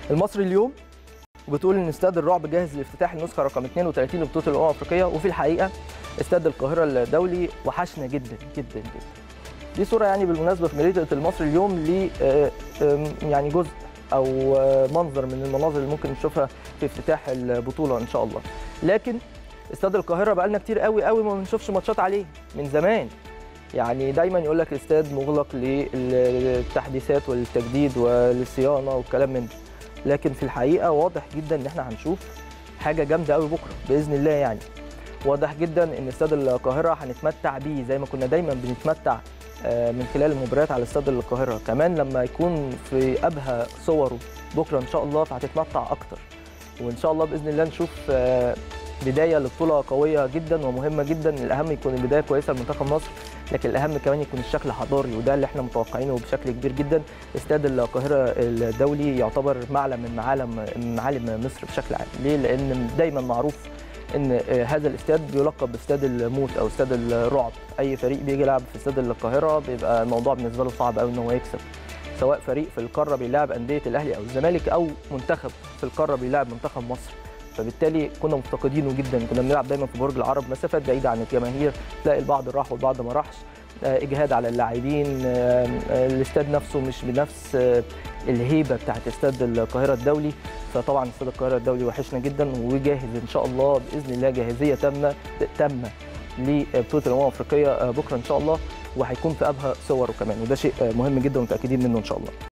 المصري اليوم وبتقول ان استاد الرعب جاهز لافتتاح النسخه رقم 32 لبطوله الامم الافريقيه وفي الحقيقه استاد القاهره الدولي وحشنا جدا جدا جدا دي صوره يعني بالمناسبه في جريده المصري اليوم ل آه، آم، يعني جزء او آه، منظر من المناظر اللي ممكن نشوفها في افتتاح البطوله ان شاء الله لكن استاد القاهره بقالنا كتير قوي قوي ما بنشوفش ماتشات عليه من زمان يعني دايما يقول لك الاستاد مغلق للتحديثات والتجديد والصيانه والكلام من ده لكن في الحقيقه واضح جدا ان احنا هنشوف حاجه جامده قوي بكره باذن الله يعني واضح جدا ان استاد القاهره هنتمتع بيه زي ما كنا دايما بنتمتع آه، من خلال المباريات على استاد القاهره كمان لما يكون في ابهى صوره بكره ان شاء الله فهتتمتع اكتر وان شاء الله باذن الله نشوف آه، بدايه لبطوله قويه جدا ومهمه جدا الاهم يكون البدايه كويسه لمنتخب مصر لكن الاهم كمان يكون الشكل حضاري وده اللي احنا متوقعينه بشكل كبير جدا استاد القاهره الدولي يعتبر معلم من معالم من معالم مصر بشكل عام ليه لان دايما معروف ان آه، هذا الاستاد بيلقب باستاد الموت او استاد الرعب اي فريق بيجي يلعب في استاد القاهره بيبقى الموضوع بالنسبه له صعب قوي ان هو يكسب سواء فريق في القاره بيلعب انديه الاهلي او الزمالك او منتخب في القاره بيلعب منتخب مصر فبالتالي كنا مفتقدينه جدا كنا بنلعب دايما في برج العرب مسافات بعيده عن الجماهير تلاقي البعض راح والبعض ما راحش آه، اجهاد على اللاعبين آه، آه، الاستاد نفسه مش بنفس آه، الهيبه بتاعت استاد القاهره الدولي فطبعا استاد القاهره الدولي وحشنا جدا وجاهز ان شاء الله باذن الله جاهزيه تامه تامه لبطوله الامم الافريقيه آه، بكره ان شاء الله وهيكون في ابهى صوره كمان وده شيء آه، مهم جدا ومتاكدين منه ان شاء الله